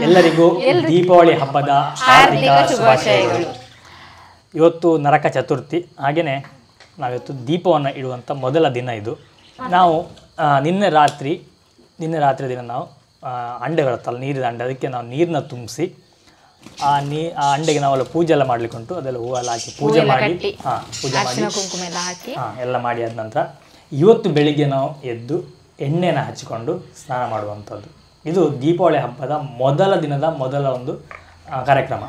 ಎಲ್ಲರಿಗೂ ದೀಪಾವಳಿ ಹಬ್ಬದ ಹಾರ್ದಿಕ ಶುಭಾಶಯಗಳು ಇವತ್ತು ನರಕ ಚತುರ್ಥಿ ಹಾಗೆಯೇ ನಾವಿವತ್ತು ದೀಪವನ್ನು ಇಡುವಂಥ ಮೊದಲ ದಿನ ಇದು ನಾವು ಆ, ನಿನ್ನೆ ರಾತ್ರಿ ನಿನ್ನೆ ರಾತ್ರಿ ದಿನ ನಾವು ಆ, ಅಂಡೆ ಬರುತ್ತಲ್ಲ ನೀರಿನ ಅಂಡೆ ಅದಕ್ಕೆ ನಾವು ನೀರನ್ನ ತುಂಬಿಸಿ ಆ ನೀ ಆ ಅಂಡೆಗೆ ನಾವೆಲ್ಲ ಪೂಜೆ ಎಲ್ಲ ಮಾಡ್ಲಿಕ್ಕೆ ಉಂಟು ಅದೆಲ್ಲ ಹೂವೆಲ್ಲ ಹಾಕಿ ಪೂಜೆ ಮಾಡಿ ಹಾಂ ಪೂಜೆ ಮಾಡಿ ಅರಿಶಿನ ಕುಂಕುಮ ಎಲ್ಲ ಹಾಕಿ ಹಾಂ ಎಲ್ಲ ಮಾಡಿ ಆದ ನಂತರ ಇವತ್ತು ಬೆಳಿಗ್ಗೆ ನಾವು ಎದ್ದು ಎಣ್ಣೆನ ಹಚ್ಚಿಕೊಂಡು ಸ್ನಾನ ಮಾಡುವಂಥದ್ದು ಇದು ದೀಪಾವಳಿ ಹಬ್ಬದ ಮೊದಲ ದಿನದ ಮೊದಲ ಒಂದು ಆ, ಕಾರ್ಯಕ್ರಮ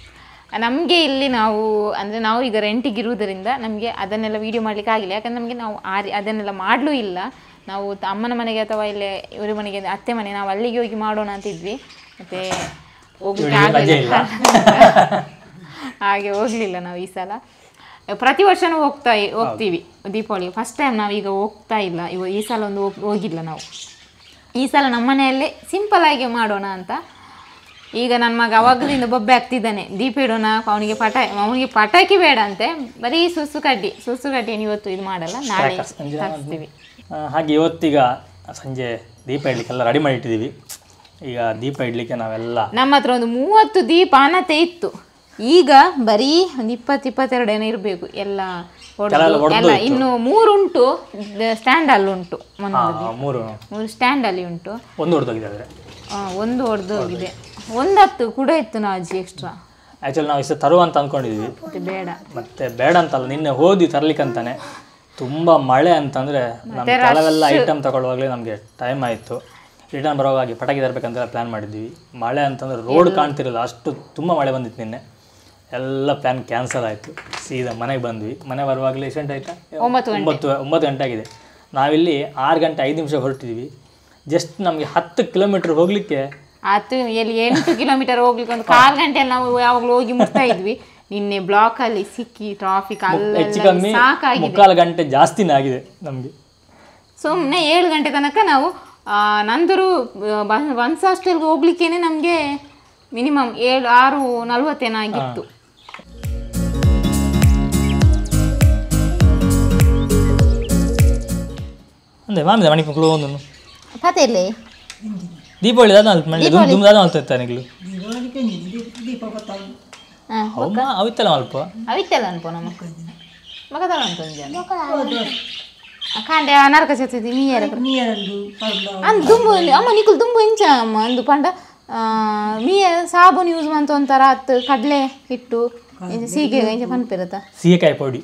ನಮಗೆ ಇಲ್ಲಿ ನಾವು ಅಂದರೆ ನಾವು ಈಗ ರೆಂಟಿಗೆ ಇರುವುದರಿಂದ ನಮಗೆ ಅದನ್ನೆಲ್ಲ ವಿಡಿಯೋ ಮಾಡ್ಲಿಕ್ಕೆ ಆಗಿಲ್ಲ ಯಾಕಂದ್ರೆ ನಮಗೆ ನಾವು ಆ ರೀ- ಅದನ್ನೆಲ್ಲ ಮಾಡಲೂ ಇಲ್ಲ ನಾವು ತ- ಅಮ್ಮನ ಮನೆಗೆ ಅಥವಾ ಇಲ್ಲೇ ಇವ್ರ ಮನೆಗೆ ಅತ್ತೆ ಮನೆ ನಾವು ಅಲ್ಲಿಗೆ ಹೋಗಿ ಮಾಡೋಣ ಅಂತ ಇದ್ವಿ ಮತ್ತೆ ಹೋಗ್ಲಿಕ್ಕೆ ಇವಳಿಗೆ ರಜೆ ಇಲ್ಲ ಆಗಲಿಲ್ಲ ಹಾಗೆ ಹೋಗಲಿಲ್ಲ ನಾವು ಈ ಸಲ ಪ್ರತಿ ವರ್ಷನೂ ಹೋಗ್ತಾ ಇ- ಹೋಗ್ತೀವಿ ದೀಪಾವಳಿ ಫಸ್ಟ್ ಟೈಮ್ ನಾವೀಗ ಹೋಗ್ತಾ ಇಲ್ಲ ಇವ ಈ ಸಲ ಒಂದು ಹೋಗ್- ಹೋಗಿಲ್ಲ ನಾವು ಈ ಸಲ ನಮ್ಮ ಮನೆಯಲ್ಲೇ ಸಿಂಪಲ್ ಆಗಿ ಮಾಡೋಣ ಅಂತ ಈಗ ನನ್ನ ಮಗ ಅವಾಗಲಿಂದ ಬೊಬ್ಬೆ ಆಗ್ತಿದ್ದಾನೆ ದೀಪ ಇಡೋಣ ಅವನಿಗೆ ಪಟ ಅವನಿಗೆ ಪಟಾಕಿ ಬೇಡ ಅಂತೆ ಬರೀ ಸುಸು ಕಡ್ಡಿ ಸುಸು ಕಡ್ಡಿಯನ್ನು ಇವತ್ತು ಇದು ಮಾಡಲ್ಲ ನಾಳೆ ಹಚ್ತೀವಿ ಆ, ಹಾಗೆ ಇವತ್ತೀಗ ಸಂಜೆ ದೀಪ ಇಡ್ಲಿಕ್ಕೆಲ್ಲ ರೆಡಿ ಮಾಡಿ ಇಟ್ಟಿದ್ದೀವಿ ಈಗ ದೀಪ ಇಡ್ಲಿಕ್ಕೆ ನಾವೆಲ್ಲ ನಮ್ಮ ಹತ್ರ ಒಂದು ಮೂವತ್ತು ದೀಪ ಅನತೆ ಇತ್ತು ಈಗ ಬರೀ ಒಂದು ಇಪ್ಪತ್ತು ಇಪ್ಪತ್ತೆರಡು ಏನೋ ಇರಬೇಕು ಎಲ್ಲ ಹೊಡ್ದು, ಕೆಲವೆಲ್ಲ ಹೊಡ್ದು ಎಲ್ಲ ಇನ್ನು ಮೂರು ಉಂಟು ಸ್ಟ್ಯಾಂಡ್ ಅಲ್ಲಿ ಉಂಟು ಆ, ಒಂದು ಮೂರು ಮೂರು ಸ್ಟ್ಯಾಂಡ್ ಅಲ್ಲಿ ಉಂಟು ಒಂದು ಹೊಡೆದೋಗಿದ್ದಾರೆ ಆ, ಒಂದು ಹೊಡೆದು ಹೋಗಿದೆ ಒಂದು ಹತ್ತು ಕೂಡ ಇತ್ತು ನಾ ಅಜ್ಜಿ ಎಕ್ಸ್ಟ್ರಾ ಆ್ಯಕ್ಚುಲಿ ನಾವು ಇಷ್ಟು ತರುವ ಅಂತ ಅಂದ್ಕೊಂಡಿದ್ವಿ ಮತ್ತೆ ಬೇಡ ಮತ್ತೆ ಬೇಡ ಅಂತಲ್ಲ ನಿನ್ನೆ ಹೋದ್ವಿ ತರ್ಲಿಕ್ಕಂತಾನೆ ತುಂಬ ಮಳೆ ಅಂತಂದರೆ ನಮ್ಮ ಕೆಲವೆಲ್ಲ ಐಟಮ್ ತಗೊಳ್ಳುವಾಗಲೇ ನಮಗೆ ಟೈಮ್ ಆಯಿತು ರಿಟರ್ನ್ ಬರೋವಾಗಿ ಪಟಾಕಿ ತರಬೇಕಂತ ಪ್ಲ್ಯಾನ್ ಮಾಡಿದ್ವಿ ಮಳೆ ಅಂತಂದರೆ ರೋಡ್ ಕಾಣ್ತಿರಲಿಲ್ಲ ಅಷ್ಟು ತುಂಬ ಮಳೆ ಬಂದಿತ್ತು ನಿನ್ನೆ ಎಲ್ಲ ಪ್ಲ್ಯಾನ್ ಕ್ಯಾನ್ಸಲ್ ಆಯಿತು ಸೀದಾ ಮನೆಗೆ ಬಂದ್ವಿ ಮನೆ ಬರುವಾಗಲೇ ಎಷ್ಟು ಗಂಟೆ ಆಯಿತಾ ಒಂಬತ್ತು ಒಂಬತ್ತು ಒಂಬತ್ತು ಗಂಟೆ ಆಗಿದೆ ನಾವಿಲ್ಲಿ ಆರು ಗಂಟೆ ಐದು ನಿಮಿಷ ಹೊರಟಿದ್ವಿ ಜಸ್ಟ್ ನಮಗೆ ಹತ್ತು ಕಿಲೋಮೀಟ್ರ್ ಹೋಗಲಿಕ್ಕೆ ಆತು ಎಲ್ಲಿ ಎಂಟು ಕಿಲೋಮೀಟರ್ ಹೋಗ್ಲಿಕ್ಕೆ ಒಂದು ಕಾಲು ಗಂಟೆಯಲ್ಲಿ ನಾವು ಯಾವಾಗಲೂ ಹೋಗಿ ಮುಟ್ತಾ ಇದ್ವಿ ನಿನ್ನೆ ಬ್ಲಾಕ್ ಅಲ್ಲಿ ಸಿಕ್ಕಿ ಟ್ರಾಫಿಕ್ ಹೆಚ್ಚು ಅಲ್ಲ ಕಮ್ಮಿ ಸಾಕಾಗಿದೆ ಮುಕ್ಕಾಲು ಗಂಟೆ ಜಾಸ್ತಿನೇ ಆಗಿದೆ ನಮಗೆ ಸುಮ್ಮನೆ ಏಳು ಗಂಟೆ ತನಕ ನಾವು ಆ, ನಂತರೂ ಒನ್ಸ್ ಹಾಸ್ಟೆಲ್ಗೆ ಹೋಗ್ಲಿಕ್ಕೇನೆ ನಮಗೆ ಮಿನಿಮಮ್ ಏಳು ಆರು ನಲ್ವತ್ತೇನಾಗಿತ್ತು ಅಂದೆ ಮಾಮಿದ ಮಣಿ ಮಕ್ಕಳು ಒಂದು ಕತೆಯಲ್ಲಿ ದೀಪಾವಳಿ ದಾದ ಮನೆ ದುಮ್ ದುಮ್ ದಾದ ಮಲ್ತಾ ನಿಗ್ಲು ಹೌದಾ ಅವಿತ್ತಲ್ಲ ಮಲ್ಪ ಅವಿತ್ತಲ್ಲ ಅನ್ಪೋ ನಮ್ಮ ಮಗದಲ್ಲ ಅಂತ ಕಾಂಡೆ ನರಕ ಚತುರ್ಥಿ ನೀಯರ ಅಂದ್ ದುಂಬು ಅಮ್ಮ ನಿಕುಲ್ ದುಂಬು ಇಂಚ ಅಮ್ಮ ಅಂದು ಪಂಡ ಮೀಯ ಸಾಬೂನು ಯೂಸ್ ಮಂತ ಒಂಥರ ಹತ್ತು ಕಡಲೆ ಹಿಟ್ಟು ಇಂಚ ಸೀಗೆ ಇಂಚ ಪನ್ಪಿರತ್ತ ಸೀಗೆಕಾಯಿ ಪೌಡಿ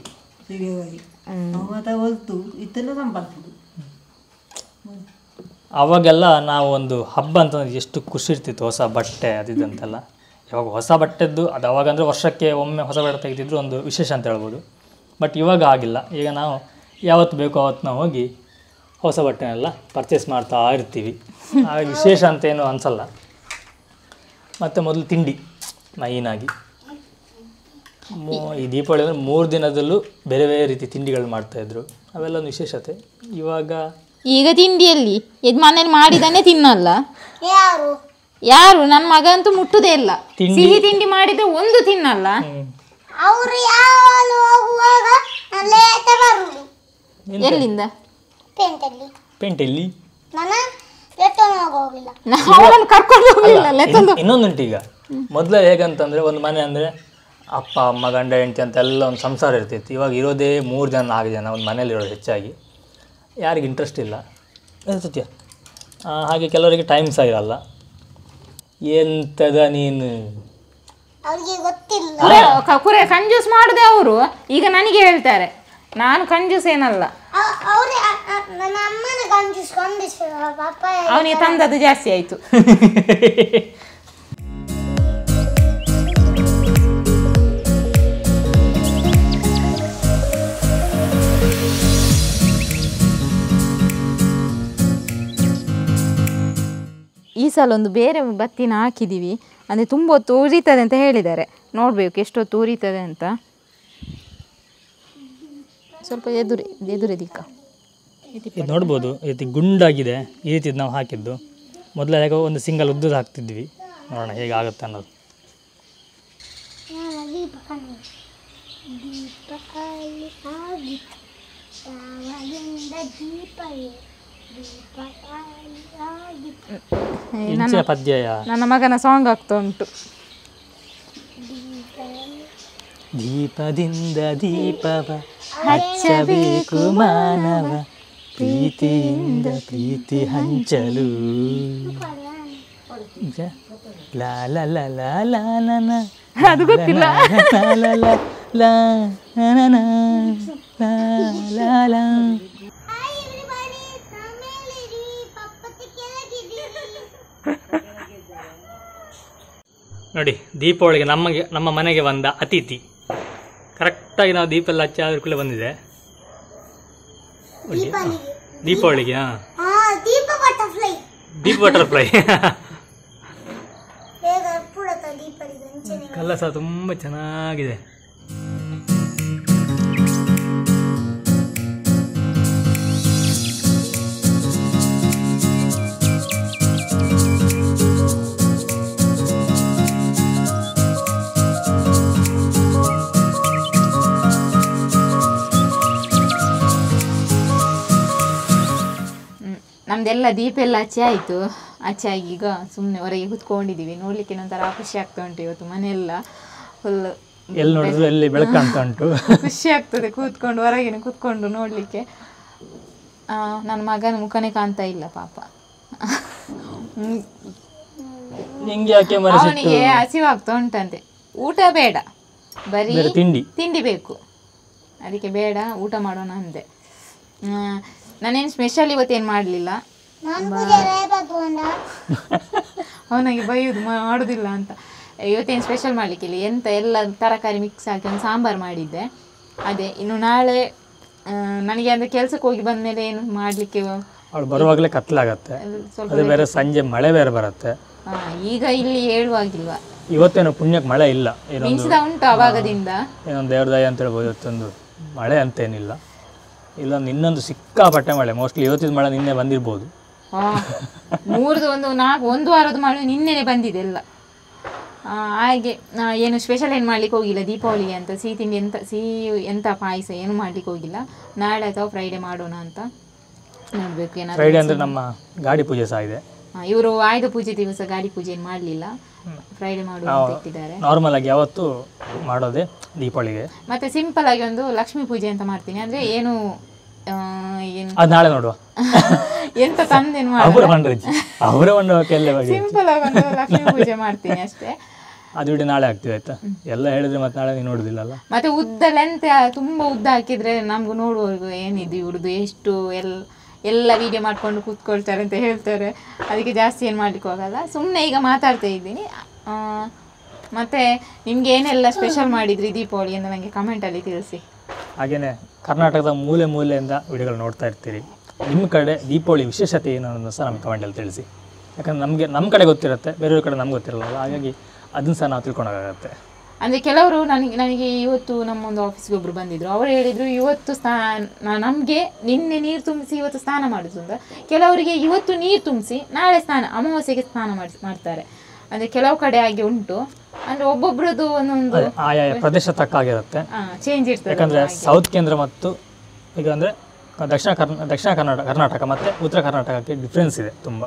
ಅವಾಗೆಲ್ಲ ನಾವು ಒಂದು ಹಬ್ಬ ಅಂತಂದ್ರೆ ಎಷ್ಟು ಖುಷಿ ಇರ್ತಿತ್ತು ಹೊಸ ಬಟ್ಟೆ ಅದಿದಂತೆಲ್ಲ ಇವಾಗ ಹೊಸ ಬಟ್ಟೆದ್ದು ಅದು ಅವಾಗ ಅಂದರೆ ವರ್ಷಕ್ಕೆ ಒಮ್ಮೆ ಹೊಸ ಬಟ್ಟೆ ತೆಗೆದಿದ್ರು ಒಂದು ವಿಶೇಷ ಅಂತ ಹೇಳ್ಬೋದು ಬಟ್ ಇವಾಗ ಆಗಿಲ್ಲ ಈಗ ನಾವು ಯಾವತ್ತು ಬೇಕೋ ಅವತ್ತು ನಾವು ಹೋಗಿ ಹೊಸ ಬಟ್ಟೆನೆಲ್ಲ ಪರ್ಚೇಸ್ ಮಾಡ್ತಾ ಇರ್ತೀವಿ ಆಗ ವಿಶೇಷ ಅಂತ ಏನು ಅನಿಸಲ್ಲ ಮತ್ತು ಮೊದಲು ತಿಂಡಿ ಮೈನಾಗಿ ಮೂ- ಈ ದೀಪಾವಳಿ ಅಂದರೆ ಮೂರು ದಿನದಲ್ಲೂ ಬೇರೆ ಬೇರೆ ರೀತಿ ತಿಂಡಿಗಳು ಮಾಡ್ತಾಯಿದ್ರು ಅವೆಲ್ಲ ಒಂದು ವಿಶೇಷತೆ ಇವಾಗ ಈಗ ತಿಂಡಿಯಲ್ಲಿ ಇದು ಮನೇಲಿ ಮಾಡಿದನ್ನೇ ತಿನ್ನಲ್ಲ ಯಾರು ಯಾರು ನನ್ನ ಮಗ ಅಂತೂ ಮುಟ್ಟುದೇ ಇಲ್ಲ ತಿಂಡಿ- ಸಿಹಿ ತಿಂಡಿ ಮಾಡಿದ್ರೆ ಒಂದು ತಿನ್ನಲ್ಲ ಹ್ಮ್, ಅವರು ಯಾವಾಗಲೂ ಹೋಗುವಾಗ ಲೇಟ ಬರುದು ಎಲ್ಲಿಂದ ಪೇಂಟಲ್ಲಿ ಪೇಂಟೆಲ್ಲಿ ನಾನು ಲೆಟ್ಟನ ಹೋಗಿಲ್ಲ ನಾವು ಅವಳನ್ನು ಕರ್ಕೊಂಡು ಹೋಗ್ಲಿಲ್ಲ ಲೆತ್ತೊಂದು ಇನ್ನೊಂದುಂಟು ಈಗ ಮೊದಲು ಹೇಗಂತಂದರೆ ಒಂದು ಮನೆ ಅಂದರೆ ಅಪ್ಪ ಅಮ್ಮ ಗಂಡ ಹೆಂಡತಿ ಅಂತ ಎಲ್ಲ ಒಂದು ಸಂಸಾರ ಇರ್ತಿತ್ತು ಇವಾಗ ಇರೋದೇ ಮೂರು ಜನ ನಾಲ್ಕು ಜನ ಒಂದು ಮನೇಲಿ ಇರೋದು ಹೆಚ್ಚಾಗಿ ಯಾರಿಗೆ ಇಂಟ್ರೆಸ್ಟ್ ಇಲ್ಲ ಅದು ಸತ್ಯ ಆ, ಹಾಗೆ ಕೆಲವರಿಗೆ ಟೈಮ್ ಸಹ ಇರಲ್ಲ ಎಂತದ ನೀನು ಅವ್ರಿಗೆ ಗೊತ್ತಿಲ್ಲ ಕುರೆ ಕ- ಕುರೆ ಕಂಜೂಸ್ ಮಾಡುದೇ ಅವರು ಈಗ ನನಗೆ ಹೇಳ್ತಾರೆ ನಾನು ಕಂಜೂಸ್ ಏನಲ್ಲ ಅವ್ರೆ ನನ್ನ ಅಮ್ಮನ ಕಂಜೂಸ್ ಕಂಜೂಸ್ ಪಾಪ ಅವನಿಗೆ ತಂದದ್ದು ಜಾಸ್ತಿ ಆಯ್ತು ಈ ಸಲ ಒಂದು ಬೇರೆ ಬತ್ತಿನ ಹಾಕಿದ್ದೀವಿ ಅಂದರೆ ತುಂಬ ಹೊತ್ತು ಉರಿತದೆ ಅಂತ ಹೇಳಿದ್ದಾರೆ ನೋಡಬೇಕು ಎಷ್ಟೊತ್ತು ಉರಿತದೆ ಅಂತ ಸ್ವಲ್ಪ ಎದುರಿ ಎದುರಿ ದಿಕ್ಕ ಇದು ನೋಡ್ಬೋದು ಈ ರೀತಿ ಗುಂಡಾಗಿದೆ ಈ ರೀತಿ ನಾವು ಹಾಕಿದ್ದು ಮೊದಲು ಹೇಗೋ ಒಂದು ಸಿಂಗಲ್ ಉದ್ದದ ಹಾಕ್ತಿದ್ವಿ ನೋಡೋಣ ಹೇಗೆ ಆಗುತ್ತೆ ಅನ್ನೋದು ದೀಪ ಕಣ್ಣು ದೀಪ ಕಾಯಿ ಆಗಿತ್ತು ಯಾವಾಗಿಂದ ದೀಪವೇ ಇಂಚೆ ಪದ್ಯಯ ನನ್ನ ಮಗನ ಸಾಂಗ್ ಆಗ್ತಾ ಉಂಟು ದೀಪದಿಂದ ದೀಪವ ಹಚ್ಚಬೇಕು ಮಾನವ ಪ್ರೀತಿಯಿಂದ ಪ್ರೀತಿ ಹಂಚಲು ಜ- ಲಾ ಲಾ ಲಾ ಲಾ ಲಾ ಲಾ ಲಾ. ಅದು ಗೊತ್ತಿಲ್ಲ ಲಾ ಲಾ ಲಾ ಲಾ ಲಾ ಲಾ ಲಾ ಲಾ ಲಾ ಲಾ. ಹಾಯ್ ಎವ್ರಿಬಡಿ ತಮಿಳಿರಿ ಪಪ್ಪತ್ತಿ ಕೆಳಗಿದ್ದೀರಿ ನೋಡಿ ದೀಪಾವಳಿಗೆ ನಮಗೆ ನಮ್ಮ ಮನೆಗೆ ಬಂದ ಅತಿಥಿ ಕರೆಕ್ಟಾಗಿ ನಾವು ದೀಪ ಎಲ್ಲ ಹಚ್ಚಿ ಆದ್ರ ಕೂಡಲೇ ಬಂದಿದೆ ನೋಡಿ, ಆ, ದೀಪಾವಳಿಗೆ ಹಾಂ ಹಾ ದೀಪ ಬಟರ್ಫ್ಲೈ ದೀಪ ಬಟರ್ಫ್ಲೈ ಬೇಗ ಪೂಡತ ದೀಪಡಿಗೆ ಅಂಚನೆ ಕಲಸ ತುಂಬ ಚೆನ್ನಾಗಿದೆ ಹ್ಮ್. ನಮ್ದೆಲ್ಲ ದೀಪ ಎಲ್ಲ ಹಚ್ಚಿ ಆಯಿತು ಹಚ್ಚಿ ಆಗಿ ಈಗ ಸುಮ್ಮನೆ ಹೊರಗೆ ಕುತ್ಕೊಂಡಿದ್ದೀವಿ ನೋಡ್ಲಿಕ್ಕೆ ಒಂಥರ ಖುಷಿ ಆಗ್ತಾ ಉಂಟು ಇವತ್ತು ಮನೆಯೆಲ್ಲ ಫುಲ್ ಎಲ್ಲಿ ನೋಡಿದ್ರು ಎಲ್ಲಿ ಬೆಳಕು ಕಾಣ್ತಾ ಉಂಟು ಖುಷಿ ಆಗ್ತದೆ ಕೂತ್ಕೊಂಡು ಹೊರಗಿನ ಕೂತ್ಕೊಂಡು ನೋಡಲಿಕ್ಕೆ ನನ್ನ ಮಗನ ಮುಖನೇ ಕಾಣ್ತಾ ಇಲ್ಲ ಪಾಪ ಹ್ಮ್. ಹೆಂಗೆ ಯಾಕೆ ಮನಸ್ಸಿಟ್ಟು ಅವನಿಗೆ ಹಸಿವಾಗ್ತಾ ಉಂಟಂತೆ ಊಟ ಬೇಡ ಬರೀ ಬೇರೆ ತಿಂಡಿ ತಿಂಡಿ ಬೇಕು ಅದಕ್ಕೆ ಬೇಡ ಊಟ ಮಾಡೋಣ ಅಂದೆ ಆ, ನಾನೇನು ಸ್ಪೆಷಲ್ ಇವತ್ತೇನು ಮಾಡಲಿಲ್ಲ ನಾನು ಪೂಜೆ ರೇಪತ್ತು ಅಂದ ಅವನಿಗೆ ಬೈಯೋದು ಮಾಡೋದಿಲ್ಲ ಅಂತ ಇವತ್ತೇನು ಸ್ಪೆಷಲ್ ಮಾಡಲಿಕ್ಕಿಲ್ಲ ಎಂತ ಎಲ್ಲ ತರಕಾರಿ ಮಿಕ್ಸ್ ಹಾಕಿ ಒಂದು ಸಾಂಬಾರು ಮಾಡಿದ್ದೆ ಅದೇ ಇನ್ನು ನಾಳೆ ಆ, ನನಗೆ ಅಂದರೆ ಕೆಲಸಕ್ಕೆ ಹೋಗಿ ಬಂದಮೇಲೆ ಏನು ಮಾಡಲಿಕ್ಕೆ ಅವಳು ಬರುವಾಗಲೇ ಕತ್ಲಾಗತ್ತೆ ಸ್ವಲ್ಪ ಅದು ಬೇರೆ ಸಂಜೆ ಮಳೆ ಬೇರೆ ಬರುತ್ತೆ ಆ, ಈಗ ಇಲ್ಲಿ ಹೇಳುವಾಗಿಲ್ವ ಇವತ್ತೇನು ಪುಣ್ಯಕ್ಕೆ ಮಳೆ ಇಲ್ಲ ಏನೊಂದು ಮಿಂಚಿದ ಉಂಟು ಅವಾಗದಿಂದ ಏನೊಂದು ದೇವ್ರ ದಯ ಅಂತ ಹೇಳ್ಬೋದು ಇವತ್ತೊಂದು ಮಳೆ ಅಂತೇನಿಲ್ಲ ಇಲ್ಲೊಂದು ಇನ್ನೊಂದು ಸಿಕ್ಕಾಪಟ್ಟೆ ಮಳೆ ಮೋಸ್ಟ್ಲಿ ಇವತ್ತಿನ ಮಳೆ ನಿನ್ನೆ ಬಂದಿರ್ಬೋದು ಆ, ಮೂರ್ದು ಒಂದು ನಾಲ್ಕು ಒಂದು ವಾರದ ಮಳೆ ನಿನ್ನೆನೆ ಬಂದಿದೆ ಎಲ್ಲ ಆ, ಹಾಗೆ ಆ, ಏನು ಸ್ಪೆಷಲ್ ಏನು ಮಾಡ್ಲಿಕ್ಕೆ ಹೋಗಿಲ್ಲ ದೀಪಾವಳಿಗೆ ಅಂತ ಸಿಹಿ ತಿಂಡಿ ಎಂತ ಸಿಹಿ ಎಂತ ಪಾಯಸ ಏನು ಮಾಡ್ಲಿಕ್ಕೆ ಹೋಗಿಲ್ಲ ನಾಳೆ ಅಥವಾ ಫ್ರೈಡೆ ಮಾಡೋಣ ಅಂತ ನೋಡ್ಬೇಕು ಏನಾದ್ರು ಫ್ರೈಡೆ ಅಂದರೆ ನಮ್ಮ ಗಾಡಿ ಪೂಜೆ ಸಹ ಇದೆ ಇವರು ಆಯುಧ ಪೂಜೆ ದಿವಸ ಗಾಡಿ ಪೂಜೆ ಏನು ಮಾಡಲಿಲ್ಲ ಫ್ರೈಡೆ ಮಾಡುವ ಅಂತ ಇಟ್ಟಿದ್ದಾರೆ ನಾರ್ಮಲ್ ಆಗಿ ಯಾವತ್ತು ಮಾಡೋದೇ ದೀಪಾವಳಿಗೆ ಮತ್ತೆ ಸಿಂಪಲ್ ಆಗಿ ಒಂದು ಲಕ್ಷ್ಮೀ ಪೂಜೆ ಅಂತ ಮಾಡ್ತೀನಿ ಅಂದ್ರೆ ಏನು ಆ, ಏನು ಅದು ನಾಳೆ ನೋಡುವ ಎಂತ ತಂದೇನು ಮಾಡಿ ಅವರ ಮಂಡ್ರಜ್ಜಿ ಅವರ ಮಂಡಪಕ್ಕೆ ಎಲ್ಲ ಬಗ್ಗೆ ಸಿಂಪಲ್ ಆಗಿ ಒಂದು ಲಕ್ಷ್ಮೀ ಪೂಜೆ ಮಾಡ್ತೀನಿ ಅಷ್ಟೇ ಅದು ಬಿಡಿ ನಾಳೆ ಆಗ್ತೀವಿ ಆಯ್ತಾ ಎಲ್ಲ ಹೇಳಿದ್ರೆ ಮತ್ತೆ ನಾಳೆ ನೀವು ನೋಡುದಿಲ್ಲಲ್ಲ ಮತ್ತೆ ಉದ್ದ ಲೆಂತ್ ತುಂಬಾ ಉದ್ದ ಹಾಕಿದ್ರೆ ನಮ್ಗೂ ನೋಡುವವರೆಗೂ ಏನಿದು ಇವ್ರದ್ದು ಎಷ್ಟು ಎಲ್ ಎಲ್ಲ ವಿಡಿಯೋ ಮಾಡ್ಕೊಂಡು ಕೂತ್ಕೊಳ್ತಾರೆ ಅಂತ ಹೇಳ್ತಾರೆ ಅದಕ್ಕೆ ಜಾಸ್ತಿ ಏನು ಮಾಡ್ಲಿಕ್ಕೆ ಹೋಗಲ್ಲ ಸುಮ್ಮನೆ ಈಗ ಮಾತಾಡ್ತಾ ಇದ್ದೀನಿ ಆ, ಮತ್ತೆ ನಿಮ್ಗೆ ಏನೆಲ್ಲ ಸ್ಪೆಷಲ್ ಮಾಡಿದ್ರಿ ದೀಪಾವಳಿ ಅಂತ ನನಗೆ ಕಮೆಂಟಲ್ಲಿ ತಿಳಿಸಿ ಹಾಗೇನೆ ಕರ್ನಾಟಕದ ಮೂಲೆ ಮೂಲೆಯಿಂದ ವಿಡಿಯೋಗಳು ನೋಡ್ತಾ ಇರ್ತೀರಿ ನಿಮ್ಮ ಕಡೆ ದೀಪಾವಳಿ ವಿಶೇಷತೆ ಏನು ಅನ್ನೋದು ಸಹ ನಮ್ಮ ಕಮೆಂಟಲ್ಲಿ ತಿಳಿಸಿ ಯಾಕಂದ್ರೆ ನಮಗೆ ನಮ್ಮ ಕಡೆ ಗೊತ್ತಿರುತ್ತೆ ಬೇರೆಯವ್ರ ಕಡೆ ನಮ್ಗೆ ಗೊತ್ತಿರಲ್ಲ ಹಾಗಾಗಿ ಅದನ್ನು ಸಹ ನಾವು ತಿಳ್ಕೊಳಕ್ಕಾಗತ್ತೆ ಅಂದರೆ ಕೆಲವರು ನನಗೆ ನನಗೆ ಇವತ್ತು ನಮ್ಮೊಂದು ಆಫೀಸ್ಗೆ ಒಬ್ರು ಬಂದಿದ್ರು ಅವರು ಹೇಳಿದ್ರು ಇವತ್ತು ಸ್ನಾನ ನಮಗೆ ನಿನ್ನೆ ನೀರು ತುಂಬಿಸಿ ಇವತ್ತು ಸ್ನಾನ ಮಾಡಿದ್ರು ಅಂತ ಕೆಲವರಿಗೆ ಇವತ್ತು ನೀರು ತುಂಬಿಸಿ ನಾಳೆ ಸ್ನಾನ ಅಮಾವಾಸ್ಯೆಗೆ ಸ್ನಾನ ಮಾಡಿ ಮಾಡ್ತಾರೆ ಅಂದರೆ ಕೆಲವು ಕಡೆ ಹಾಗೆ ಉಂಟು ಅಂದರೆ ಒಬ್ಬೊಬ್ರದ್ದು ಒಂದೊಂದು ಅದೇ ಆಯಾ ಪ್ರದೇಶ ತಕ್ಕಾಗಿರುತ್ತೆ ಚೇಂಜ್ ಇರ್ತದೆ ಯಾಕಂದರೆ ಸೌತ್ ಕೇಂದ್ರ ಮತ್ತು ಈಗ ಅಂದರೆ ದಕ್ಷಿಣ ಕರ್ನಾ ದಕ್ಷಿಣ ಕರ್ನಾಟಕ ಕರ್ನಾಟಕ ಮತ್ತು ಉತ್ತರ ಕರ್ನಾಟಕಕ್ಕೆ ಡಿಫ್ರೆನ್ಸ್ ಇದೆ ತುಂಬ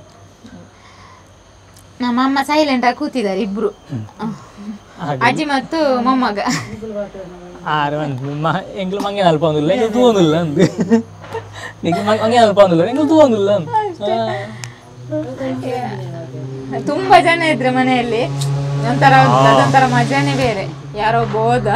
ನಮ್ಮ ಅಮ್ಮ ಸೈಲೆಂಟ್ ಆಗಿ ಕೂತಿದ್ದಾರೆ ಇಬ್ರು ಹಾಗೆ ಅಜ್ಜಿ ಮತ್ತು ಮೊಮ್ಮಗ ಆರು ಮ ಎಂಗ್ಲು ಮಂಗೆ ಅಲ್ಪ ಒಂದಿಲ್ಲ ಎಂಗ್ಲು ತೂವೊಂದಿಲ್ಲ ಅಂದು ನಿಂಗೆ ಮಂಗೆ ಅಲ್ಪ ಒಂದಿಲ್ಲ ಎಂಗ್ಲು ತೂವೊಂದಿಲ್ಲ ಅಂದು ತುಂಬಾ ಜನ ಇದ್ರೆ ಮನೆಯಲ್ಲಿ ಒಂಥರ ಅದೊಂಥರ ಮಜಾನೇ ಬೇರೆ ಯಾರೋ ಒಬ್ಬ ಹೋದ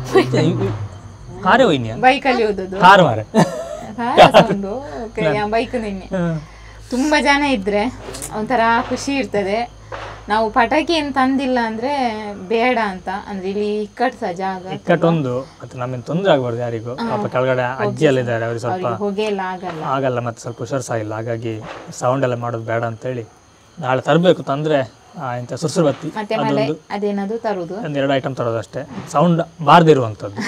ಕಾರೇ ಹೋಯ್ನಿಯ ಬೈಕಲ್ಲಿ ಓದೋದು ಕಾರು ಮಾರೆ ಒಂದು ಬೈಕ್ ನಿನ್ನೆ ತುಂಬ ಜನ ಇದ್ರೆ ಒಂಥರ ಖುಷಿ ಇರ್ತದೆ ನಾವು ಪಟಾಕಿ ಏನು ತಂದಿಲ್ಲ ಅಂದ್ರೆ ಬೇಡ ಅಂತ ಅಂದ್ರೆ ಇಲ್ಲಿ ಇಕ್ಕಟ್ಟು ಸಹ ಜಾಗ ಇಕ್ಕಟ್ಟೊಂದು ಮತ್ತೆ ನಮ್ಮಿಂದ ತೊಂದರೆ ಆಗ್ಬಾರ್ದು ಯಾರಿಗೂ ಪಾಪ ಕೆಳಗಡೆ ಅಜ್ಜಿ ಎಲ್ಲ ಇದ್ದಾರೆ ಅವ್ರಿಗೆ ಸ್ವಲ್ಪ ಅವ್ರಿಗೆ ಹೊಗೆ ಎಲ್ಲ ಆಗಲ್ಲ ಆಗಲ್ಲ ಮತ್ತೆ ಸ್ವಲ್ಪ ಹುಷಾರು ಸಹ ಇಲ್ಲ ಹಾಗಾಗಿ ಸೌಂಡ್ ಎಲ್ಲ ಮಾಡೋದು ಬೇಡ ಅಂತೇಳಿ ನಾಳೆ ತರಬೇಕು ತಂದ್ರೆ ಆ, ಇಂಥ ಸುರ್ಸುರು ಬತ್ತಿ ಮತ್ತೆ ಮಳೆ ಅದೇನದು ತರುದು ಒಂದು ಎರಡು ಐಟಮ್ ತರೋದು ಅಷ್ಟೇ ಸೌಂಡ್ ಬಾರ್ದಿರುವಂಥದ್ದು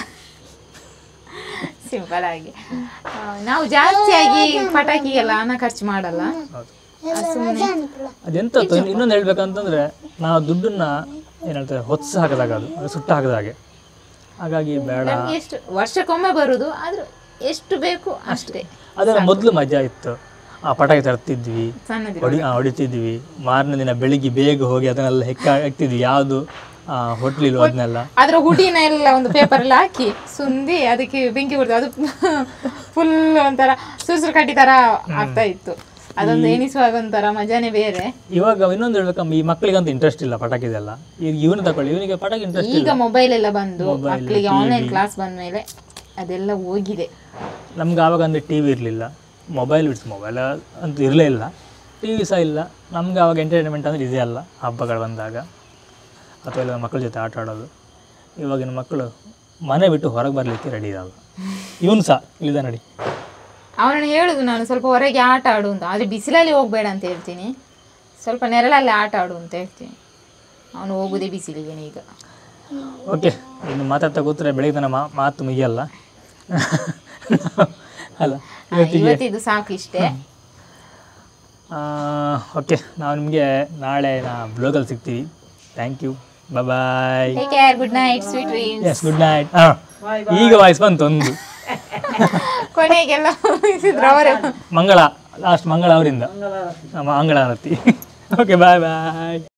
ಸಿಂಪಲ್ ಆಗಿ ಆ, ನಾವು ಜಾಸ್ತಿಯಾಗಿ ಪಟಾಕಿಗೆಲ್ಲ ಹಣ ಖರ್ಚು ಮಾಡಲ್ಲ ಹೌದು ಸುಮ್ಮನೆ ಅದೆಂತ ಇನ್ನೊಂದು ಹೇಳ್ಬೇಕಂತಂದ್ರೆ ನಾವು ದುಡ್ಡನ್ನ ಏನ್ ಹೇಳ್ತಾರೆ ಹೊತ್ಸ ಹಾಕಿದಾಗ ಅದು ಅದು ಸುಟ್ಟು ಹಾಕಿದ ಹಾಗೆ ಹಾಗಾಗಿ ಬೇಡ ನಮ್ಗೆ ಎಷ್ಟು ವರ್ಷಕ್ಕೊಮ್ಮೆ ಬರುದು ಆದ್ರೂ ಎಷ್ಟು ಬೇಕು ಅಷ್ಟೇ ಅದರ ಮೊದಲು ಮಜಾ ಇತ್ತು ಆ ಪಟಾಕಿ ತರ್ತಿದ್ವಿ ಸಣ್ಣದಿರೋ ಹೊಡಿ ಆ, ಹೊಡಿತಿದ್ವಿ ಮಾರನೇ ದಿನ ಬೆಳಿಗ್ಗೆ ಬೇಗ ಹೋಗಿ ಅದನ್ನೆಲ್ಲ ಹೆಕ್ಕ ಹಾಕ್ತಿದ್ವಿ ಯಾವುದು ಹೋಟ್ಲಿಲ್ಲ ಅದನ್ನೆಲ್ಲ ಅದ್ರ ಹುಡಿನ ಎಲ್ಲ ಒಂದು ಪೇಪರ್ ಎಲ್ಲ ಹಾಕಿ ಸುಂದಿ ಅದಕ್ಕೆ ಬೆಂಕಿ ಕೊಡ್ತು ಅದು ಫುಲ್ ಒಂಥರ ಸುರ್ಸುರು ಕಡ್ಡಿ ತರ ಆಗ್ತಾ ಇತ್ತು ಅದೊಂದು ಎನಿಸುವಾಗ ಒಂಥರ ಮಜಾನೇ ಬೇರೆ ಇವಾಗ ಇನ್ನೊಂದು ಹೇಳ್ಬೇಕಮ್ಮ ಈ ಮಕ್ಕಳಿಗಂತ ಇಂಟ್ರೆಸ್ಟ್ ಇಲ್ಲ ಪಟಾಕಿದೆಲ್ಲ ಈಗ ಇವನು ತಗೊಳ್ಳಿ ಇವನಿಗೆ ಪಟಾಕಿ ಇಂಟ್ರೆಸ್ಟ್ ಈಗ ಮೊಬೈಲ್ ಎಲ್ಲ ಬಂದು ಮಕ್ಕಳಿಗೆ ಆನ್ಲೈನ್ ಕ್ಲಾಸ್ ಬಂದ ಮೇಲೆ ಅದೆಲ್ಲ ಹೋಗಿದೆ ನಮ್ಗೆ ಆವಾಗ ಅಂದರೆ ಟಿ ವಿ ಇರಲಿಲ್ಲ ಮೊಬೈಲ್ ಬಿಡ್ತು ಮೊಬೈಲ್ ಅಂತ ಇರಲೇ ಇಲ್ಲ ಟಿ ವಿ ಸಹ ಇಲ್ಲ ನಮ್ಗೆ ಆವಾಗ ಎಂಟರ್ಟೈನ್ಮೆಂಟ್ ಅಂದರೆ ಇದೇ ಅಲ್ಲ ಹಬ್ಬಗಳು ಬಂದಾಗ ಅಥವಾ ಇಲ್ಲ ಮಕ್ಕಳ ಜೊತೆ ಆಟ ಆಡೋದು ಇವಾಗಿನ ಮಕ್ಕಳು ಮನೆ ಬಿಟ್ಟು ಹೊರಗೆ ಬರಲಿಕ್ಕೆ ರೆಡಿ ಇರಲ್ಲ ಇವನು ಸಹ ಇಲ್ಲಿದ ನಡಿ ಅವನನ್ನು ಹೇಳುದು ನಾನು ಸ್ವಲ್ಪ ಹೊರಗೆ ಆಟ ಆಡು ಅಂತ ಆದರೆ ಬಿಸಿಲಲ್ಲಿ ಹೋಗಬೇಡ ಅಂತ ಹೇಳ್ತೀನಿ ಸ್ವಲ್ಪ ನೆರಳಲ್ಲಿ ಆಟ ಆಡು ಅಂತ ಹೇಳ್ತೀನಿ ಅವನು ಹೋಗುದೇ ಬಿಸಿಲಿಗೆ ಈಗ ಓಕೆ ಇನ್ನು ಮಾತಾಡ್ತಾ ಕೂತ್ರೆ ಬೆಳಗ್ಗೆ ತನಕ ಮಾ ಮಾತು ಮುಗಿಯಲ್ಲ ಅಲ್ಲ ಹಾ, ಇವತ್ತಿದು ಸಾಕು ಇಷ್ಟೇ ಓಕೆ ನಾವು ನಿಮಗೆ ನಾಳೆ ನಾ ಬ್ಲಾಗಲ್ಲಿ ಸಿಗ್ತೀವಿ thank you bye take care good night sweet dreams yes good night ಹಾಂ ಈಗ ವಾಯ್ಸ್ ಬಂತು ಒಂದು ಕೊನೆಗೆಲ್ಲ ಮುಗಿಸಿದ್ರು ಅವರೇ ಮಂಗಳ ಲಾಸ್ಟ್ ಮಂಗಳ ಅವರಿಂದ ಮಂಗಳ ಆರತಿ ಓಕೆ ಬಾಯ್ ಬಾಯ್